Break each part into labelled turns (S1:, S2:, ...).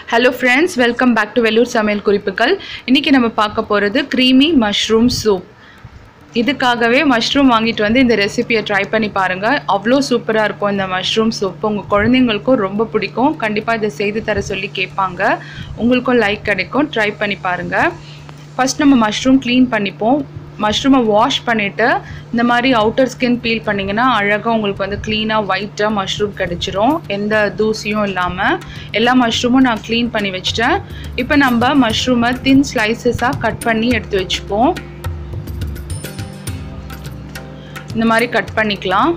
S1: hello friends welcome back to Vellur சமையல் குறிப்புகள் இன்றைக்கி நம்ம பார்க்க போகிறது க்ரீமி மஷ்ரூம் சூப் இதுக்காகவே மஷ்ரூம் வாங்கிட்டு வந்து இந்த ரெசிபியை ட்ரை பண்ணி பாருங்கள் அவ்வளோ சூப்பராக இருக்கும் இந்த மஷ்ரூம் சூப் உங்கள் குழந்தைங்களுக்கும் ரொம்ப பிடிக்கும் கண்டிப்பாக இதை செய்து தர சொல்லி கேட்பாங்க உங்களுக்கும் லைக் கிடைக்கும் ட்ரை பண்ணி பாருங்கள் ஃபஸ்ட் நம்ம மஷ்ரூம் க்ளீன் பண்ணிப்போம் மஷ்ரூமை வாஷ் பண்ணிவிட்டு இந்த மாதிரி அவுட்டர் ஸ்கின் பீல் பண்ணிங்கன்னா அழகாக உங்களுக்கு வந்து க்ளீனாக ஒயிட்டாக மஷ்ரூம் கிடச்சிரும் எந்த தூசியும் இல்லாமல் எல்லா மஷ்ரூமும் நான் க்ளீன் பண்ணி வச்சுட்டேன் இப்போ நம்ம மஷ்ரூமை தின் ஸ்லைசஸாக கட் பண்ணி எடுத்து வச்சுப்போம் இந்த மாதிரி கட் பண்ணிக்கலாம்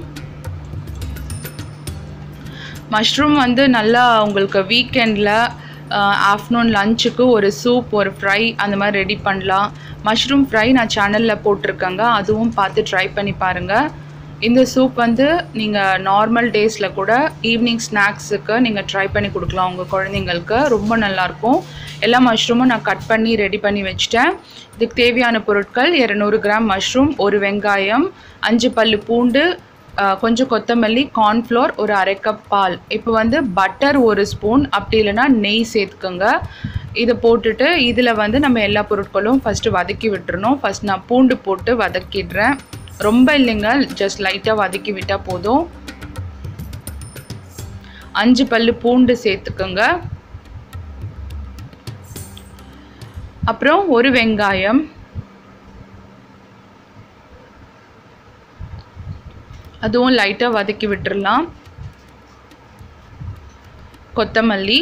S1: மஷ்ரூம் வந்து நல்லா உங்களுக்கு வீக்கெண்டில் ஆஃப்டர்நூன் லஞ்சுக்கு ஒரு சூப் ஒரு ஃப்ரை அந்த மாதிரி ரெடி பண்ணலாம் மஷ்ரூம் ஃப்ரை நான் சேனலில் போட்டிருக்கேங்க அதுவும் பார்த்து ட்ரை பண்ணி பாருங்கள் இந்த சூப் வந்து நீங்கள் நார்மல் டேஸில் கூட ஈவினிங் ஸ்நாக்ஸுக்கு நீங்கள் ட்ரை பண்ணி கொடுக்கலாம் உங்கள் குழந்தைங்களுக்கு ரொம்ப நல்லாயிருக்கும் எல்லா மஷ்ரூமும் நான் கட் பண்ணி ரெடி பண்ணி வச்சுட்டேன் இதுக்கு தேவையான பொருட்கள் இரநூறு கிராம் மஷ்ரூம் ஒரு வெங்காயம் அஞ்சு பல்லு பூண்டு கொஞ்சம் கொத்தமல்லி கார்ன்ஃப்ளோர் ஒரு அரை கப் பால் இப்போ வந்து பட்டர் ஒரு ஸ்பூன் அப்படி இல்லைன்னா நெய் சேர்த்துக்கோங்க இதை போட்டுட்டு இதில் வந்து நம்ம எல்லா பொருட்களும் ஃபஸ்ட்டு வதக்கி விட்டுறணும் ஃபஸ்ட் நான் பூண்டு போட்டு வதக்கிடுறேன் ரொம்ப இல்லைங்க ஜஸ்ட் லைட்டாக வதக்கி விட்டால் போதும் அஞ்சு பல்லு பூண்டு சேர்த்துக்கோங்க அப்புறம் ஒரு வெங்காயம் அதுவும் லைட்டாக வதக்கி விட்டுடலாம் கொத்தமல்லி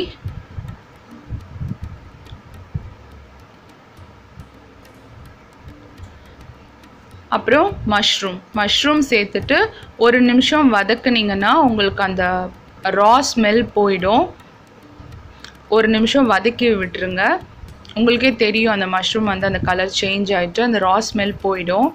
S1: அப்புறம் மஷ்ரூம் மஷ்ரூம் சேர்த்துட்டு ஒரு நிமிஷம் வதக்குனீங்கன்னா உங்களுக்கு அந்த ரா ஸ்மெல் போயிடும் ஒரு நிமிஷம் வதக்கி விட்டுருங்க உங்களுக்கே தெரியும் அந்த மஷ்ரூம் வந்து அந்த கலர் சேஞ்ச் ஆகிட்டு அந்த ரா ஸ்மெல் போயிடும்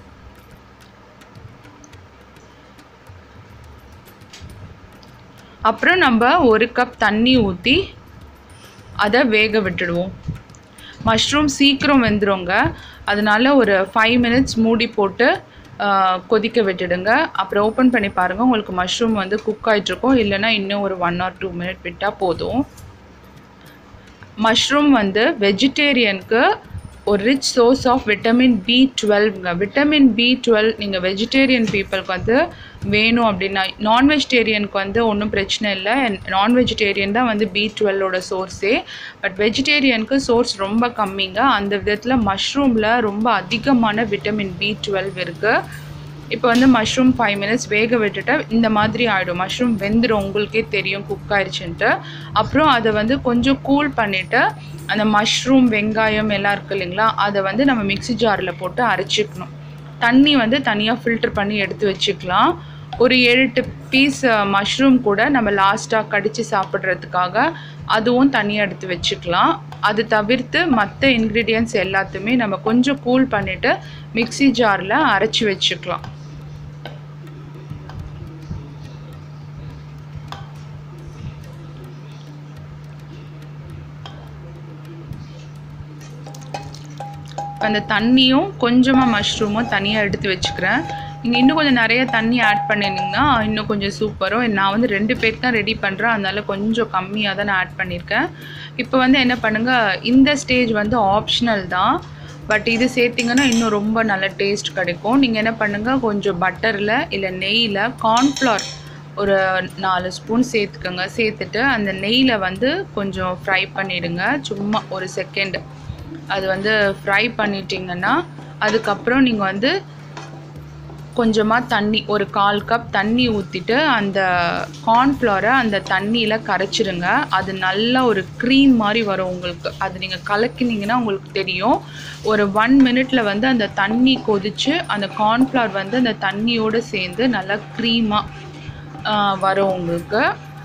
S1: அப்புறம் நம்ம ஒரு கப் தண்ணி ஊற்றி அதை வேக விட்டுடுவோம் மஷ்ரூம் சீக்கிரம் வெந்துருங்க அதனால ஒரு ஃபைவ் மினிட்ஸ் மூடி போட்டு கொதிக்க விட்டுடுங்க அப்புறம் ஓப்பன் பண்ணி பாருங்கள் உங்களுக்கு மஷ்ரூம் வந்து குக் ஆகிட்ருக்கும் இல்லைன்னா இன்னும் ஒரு ஒன் ஆர் டூ மினிட் விட்டால் போதும் மஷ்ரூம் வந்து வெஜிடேரியனுக்கு ஒரு rich source of vitamin B டுவெல்வ்ங்க விட்டமின் பி டுவெல் நீங்கள் வெஜிடேரியன் பீப்புளுக்கு வந்து வேணும் அப்படின்னா நான் வெஜிடேரியனுக்கு வந்து ஒன்றும் பிரச்சனை இல்லை நான் வெஜிடேரியன் தான் வந்து பி டுவெல்லோட சோர்ஸே பட் வெஜிடேரியனுக்கு சோர்ஸ் ரொம்ப கம்மிங்க அந்த விதத்தில் மஷ்ரூமில் ரொம்ப அதிகமான விட்டமின் பி டுவெல் இருக்குது இப்போ வந்து மஷ்ரூம் ஃபைவ் மினிட்ஸ் வேக விட்டுட்டு இந்த மாதிரி ஆகிடும் மஷ்ரூம் வெந்துடும் உங்களுக்கே தெரியும் குக் ஆயிடுச்சுன்ட்டு அப்புறம் அதை வந்து கொஞ்சம் கூல் பண்ணிவிட்டு அந்த மஷ்ரூம் வெங்காயம் எல்லாம் இருக்குது இல்லைங்களா அதை வந்து நம்ம மிக்சி ஜாரில் போட்டு அரைச்சிக்கணும் தண்ணி வந்து தனியாக ஃபில்டர் பண்ணி எடுத்து வச்சுக்கலாம் ஒரு ஏழு எட்டு பீஸ் மஷ்ரூம் கூட நம்ம லாஸ்ட்டாக கடித்து சாப்பிட்றதுக்காக அதுவும் தனியாக எடுத்து வச்சுக்கலாம் அது தவிர்த்து மற்ற இன்க்ரீடியன்ட்ஸ் எல்லாத்தையுமே நம்ம கொஞ்சம் கூல் பண்ணிவிட்டு மிக்சி ஜாரில் அரைச்சி வச்சுக்கலாம் அந்த தண்ணியும் கொஞ்சமாக மஷ்ரூமும் தனியாக எடுத்து வச்சுக்கிறேன் நீங்கள் இன்னும் கொஞ்சம் நிறைய தண்ணி ஆட் பண்ணியிருந்தீங்கன்னா இன்னும் கொஞ்சம் சூப்பரும் நான் வந்து ரெண்டு பேருக்கு தான் ரெடி பண்ணுறேன் அதனால கொஞ்சம் கம்மியாக தான் நான் ஆட் பண்ணியிருக்கேன் இப்போ வந்து என்ன பண்ணுங்கள் இந்த ஸ்டேஜ் வந்து ஆப்ஷனல் தான் பட் இது சேர்த்திங்கன்னா இன்னும் ரொம்ப நல்ல டேஸ்ட் கிடைக்கும் நீங்கள் என்ன பண்ணுங்கள் கொஞ்சம் பட்டரில் இல்லை நெய்யில் கார்ன்ஃப்ளவர் ஒரு நாலு ஸ்பூன் சேர்த்துக்கோங்க சேர்த்துட்டு அந்த நெய்யில் வந்து கொஞ்சம் ஃப்ரை பண்ணிவிடுங்க சும்மா ஒரு செகண்ட் அது வந்து ஃப்ரை பண்ணிட்டீங்கன்னா அதுக்கப்புறம் நீங்கள் வந்து கொஞ்சமாக தண்ணி ஒரு கால் கப் தண்ணி ஊற்றிட்டு அந்த கார்ன்ஃப்ளவரை அந்த தண்ணியில் கரைச்சிருங்க அது நல்ல ஒரு க்ரீம் மாதிரி வரும் உங்களுக்கு அது நீங்கள் கலக்கினீங்கன்னா உங்களுக்கு தெரியும் ஒரு ஒன் மினிட்ல வந்து அந்த தண்ணி கொதித்து அந்த கார்ன்ஃப்ளவர் வந்து அந்த தண்ணியோடு சேர்ந்து நல்லா க்ரீமாக வரும் உங்களுக்கு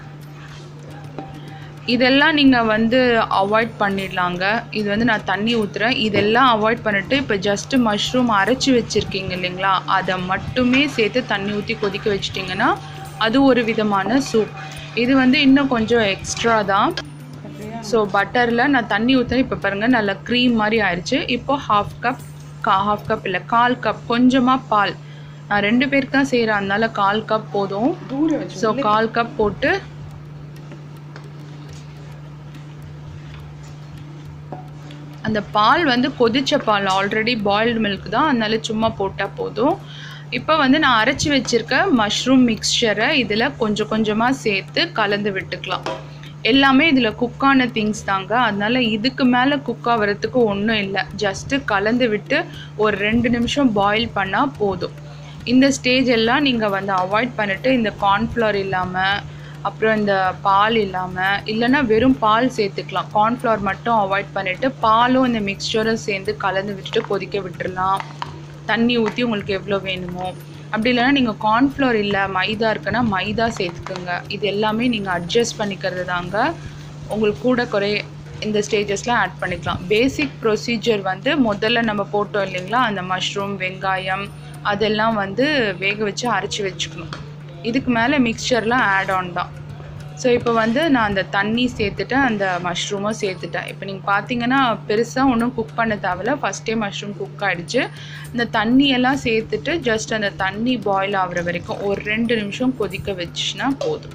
S1: இதெல்லாம் நீங்கள் வந்து அவாய்ட் பண்ணிடலாங்க இது வந்து நான் தண்ணி ஊற்றுறேன் இதெல்லாம் அவாய்ட் பண்ணிவிட்டு இப்போ ஜஸ்ட்டு மஷ்ரூம் அரைச்சி வச்சுருக்கீங்க இல்லைங்களா அதை மட்டுமே சேர்த்து தண்ணி ஊற்றி கொதிக்க வச்சிட்டிங்கன்னா அது ஒரு விதமான சூப் இது வந்து இன்னும் கொஞ்சம் எக்ஸ்ட்ரா தான் ஸோ பட்டரில் நான் தண்ணி ஊற்றுறேன் இப்போ பாருங்கள் நல்லா க்ரீம் மாதிரி ஆயிடுச்சு இப்போது ஹாஃப் கப் கா ஹாஃப் கப் இல்லை கால் கப் கொஞ்சமாக பால் நான் ரெண்டு பேருக்கு தான் செய்கிறேன் அதனால கால் கப் போதும் ஸோ கால் கப் போட்டு அந்த பால் வந்து கொதிச்ச பால் ஆல்ரெடி பாயில்டு மில்க் தான் அதனால சும்மா போட்டால் போதும் இப்போ வந்து நான் அரைச்சி வச்சுருக்க மஷ்ரூம் மிக்சரை இதில் கொஞ்சம் கொஞ்சமாக சேர்த்து கலந்து விட்டுக்கலாம் எல்லாமே இதில் குக்கான திங்ஸ் தாங்க அதனால இதுக்கு மேலே குக் ஆகிறதுக்கு ஒன்றும் இல்லை ஜஸ்ட்டு கலந்து விட்டு ஒரு ரெண்டு நிமிஷம் பாயில் பண்ணால் போதும் இந்த ஸ்டேஜ் எல்லாம் நீங்கள் வந்து அவாய்ட் பண்ணிவிட்டு இந்த கார்ன்ஃப்ளவர் இல்லாமல் அப்புறம் இந்த பால் இல்லாமல் இல்லைன்னா வெறும் பால் சேர்த்துக்கலாம் கார்ன்ஃப்ளவர் மட்டும் அவாய்ட் பண்ணிவிட்டு பாலும் இந்த மிக்சரும் சேர்ந்து கலந்து விட்டுட்டு கொதிக்க விட்டுறலாம் தண்ணி ஊற்றி உங்களுக்கு எவ்வளோ வேணுமோ அப்படி இல்லைன்னா நீங்கள் கார்ன்ஃப்ளவர் இல்லை மைதா இருக்குன்னா மைதா சேர்த்துக்குங்க இது எல்லாமே நீங்கள் அட்ஜஸ்ட் பண்ணிக்கிறது தாங்க உங்களுக்கு கூட குறை இந்த ஸ்டேஜஸ்லாம் ஆட் பண்ணிக்கலாம் பேசிக் ப்ரொசீஜர் வந்து முதல்ல நம்ம போட்டோம் இல்லைங்களா அந்த மஷ்ரூம் வெங்காயம் அதெல்லாம் வந்து வேக வச்சு அரைச்சி வச்சுக்கணும் இதுக்கு மேலே மிக்சர்லாம் ஆட் ஆன் தான் ஸோ இப்போ வந்து நான் அந்த தண்ணி சேர்த்துட்டேன் அந்த மஷ்ரூமும் சேர்த்துட்டேன் இப்போ நீங்கள் பார்த்தீங்கன்னா பெருசாக ஒன்றும் குக் பண்ண தேவையில்ல ஃபஸ்ட்டே மஷ்ரூம் குக் ஆகிடுச்சு இந்த தண்ணியெல்லாம் சேர்த்துட்டு ஜஸ்ட் அந்த தண்ணி பாயில் ஆகுற வரைக்கும் ஒரு ரெண்டு நிமிஷம் கொதிக்க வச்சுன்னா போதும்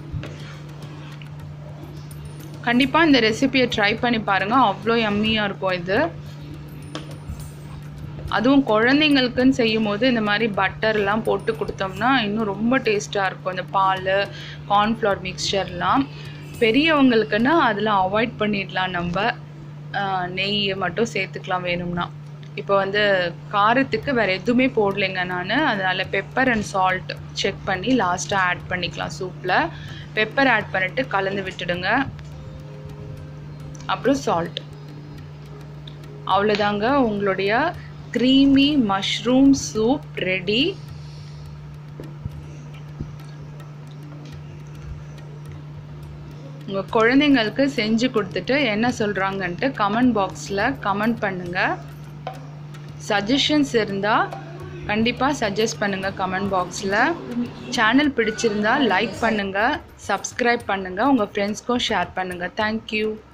S1: கண்டிப்பாக இந்த ரெசிபியை ட்ரை பண்ணி பாருங்கள் அவ்வளோ எம்மியாக இருக்கும் இது அதுவும் குழந்தைங்களுக்குன்னு செய்யும் போது இந்த மாதிரி பட்டர்லாம் போட்டு கொடுத்தோம்னா இன்னும் ரொம்ப டேஸ்ட்டாக இருக்கும் இந்த பால் கார்ன்ஃப்ளவர் மிக்சர்லாம் பெரியவங்களுக்குன்னா அதில் அவாய்ட் பண்ணிடலாம் நம்ம ஆஹ், நெய் மட்டும் சேர்த்துக்கலாம் வேணும்னா இப்போ வந்து காரத்துக்கு வேறு எதுவுமே போடலைங்க நான் அதனால் பெப்பர் அண்ட் சால்ட் செக் பண்ணி லாஸ்ட்டாக ஆட் பண்ணிக்கலாம் சூப்பில் பெப்பர் ஆட் பண்ணிவிட்டு கலந்து விட்டுடுங்க அப்புறம் சால்ட் அவ்வளோதாங்க உங்களுடைய க்ரீமி மஷ்ரூம் சூப் ரெடி உங்கள் குழந்தைங்களுக்கு செஞ்சு கொடுத்துட்டு என்ன சொல்கிறாங்கன்ட்டு கமெண்ட் பாக்ஸில் கமெண்ட் பண்ணுங்கள் சஜஷன்ஸ் இருந்தால் கண்டிப்பாக சஜஸ்ட் பண்ணுங்கள் கமெண்ட் பாக்ஸில் சேனல் பிடிச்சிருந்தா லைக் பண்ணுங்கள் சப்ஸ்கிரைப் பண்ணுங்கள் உங்கள் ஃப்ரெண்ட்ஸ்க்கும் ஷேர் பண்ணுங்கள் தேங்க்யூ